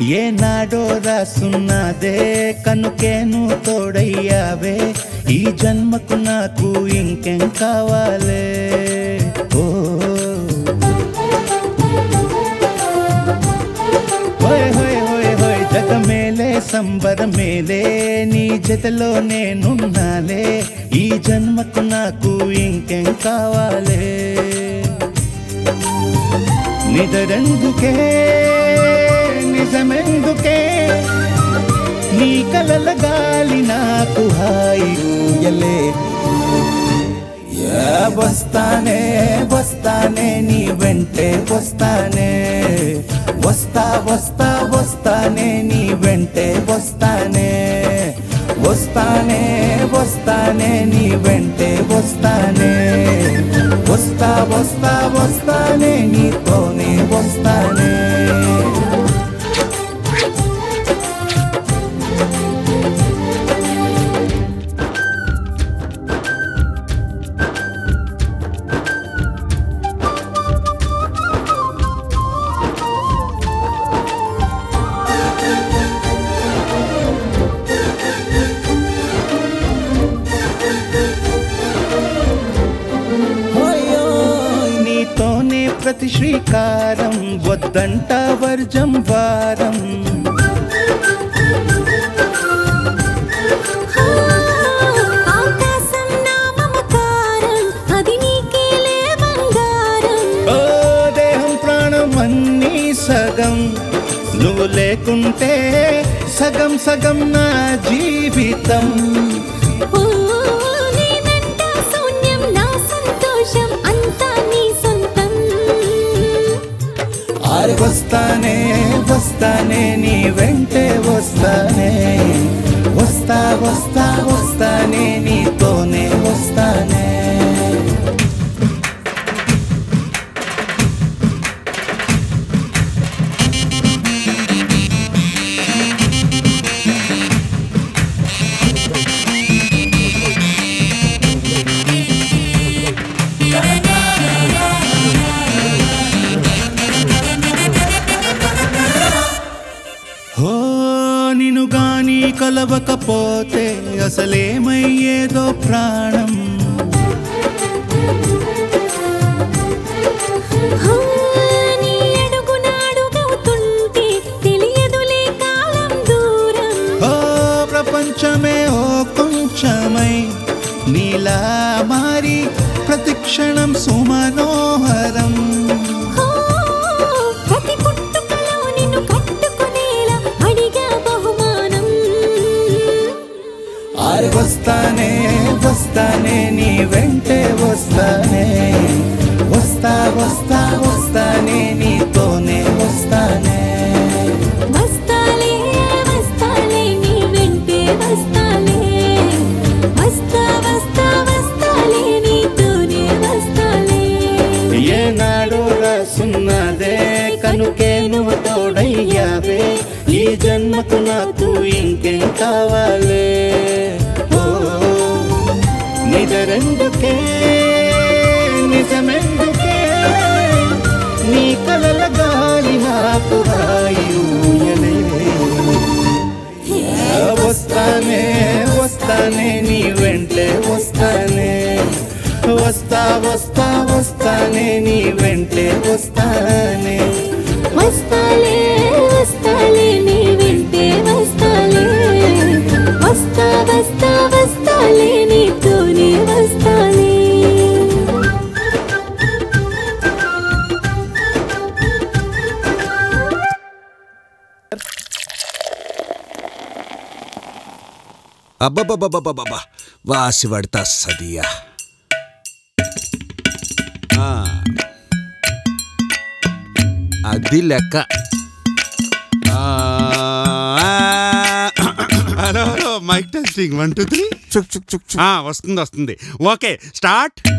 ఏనాడో రాసున్నదే కనుకేను తోడయ్యావే ఈ జన్మకు నాకు ఇంకేం కావాలే ఓ హోయ్ హోయ్ హోయ్ హోయ్ జగ మేలే సంబర మేలే నీ జతలో నేనున్నాలే ఈ జన్మకు నాకు ఇంకేం కావాలే నిదరెందుకే నిజమెందుకే నీ కలల గాలి నాకు హాయిలే వస్తానే వస్తానే నీ వెంటే వస్తానే వస్తా వస్తా వస్తానే నీ వెంటే వస్తానే వస్తానే వస్తానే నీ వెంటే వస్తానే వస్తా వస్తా వస్తానే నీతోనే వస్తానే ఓయోయ్ నీతోనే ప్రతి శ్రీకారం వద్దంట వర్జం వారం ఆకాశం నా మమకారం అది నీకేలే బంగారం ఓ దేహం ప్రాణం అన్నీ సగం నువ్వు లేకుంటే సగం సగం నా జీవితం ఓ నీ వెంట శూన్యం నా సంతోషం అంతా నీ సొంతం ఆరు వస్తానే వస్తానే నీ వెంటే వస్తానే వస్తా వస్తా వస్తానే నీతోనే వస్తానే హో నిన్ను గాని కలవకపోతే అసలేమయ్యేదో ప్రాణం ఆ, నీ అడుగున అడుగవుతుంటే తెలియదులే కాలం దూరం ఓ ప్రపంచమే ఓ కొంచెమై నీలా మారి ప్రతిక్షణం సుమనోహరం ఓ, ప్రతి పుట్టుకలో నిన్ను కట్టుకునేలా అడిగా బహుమానం ఆరు వస్తానే వస్తానే నీ వెంటే వస్తానే వస్తా వస్తా వస్తానే నీతోనే వస్తానే వస్తాలే వస్తాలే నీ వెంటే వస్తాలే వస్తా వస్తా వస్తాలే నీతోనే వస్తాలే ఏనాడు రాసున్నదే కనుకే నువ్వు తోడయ్యావే ఈ జన్మకు నాకు ఇంకేం కావాలే ఓ నిజరెందుకే నిజమెందుకే నీ కలల గాలి నాకు హాయిలే వస్తానే వస్తానే నీ వెంటే వస్తానే వస్తా వస్తా వస్తానే నీ వెంటే వస్తానే వస్తాలే వస్తాలే నీ వెంటే వస్తాలే వస్తా వస్తా వస్తాలే నీతోనే వస్తాలే అబ్బబ్బబ్బబ్బబ్బబ్బా వాసి పడతా సదియా ఆ. అది లెక్క ఆ, hello hello mic testing one two three చుక్ చుక్ చుక్ చుక్ వస్తుంది వస్తుంది ఓకే స్టార్ట్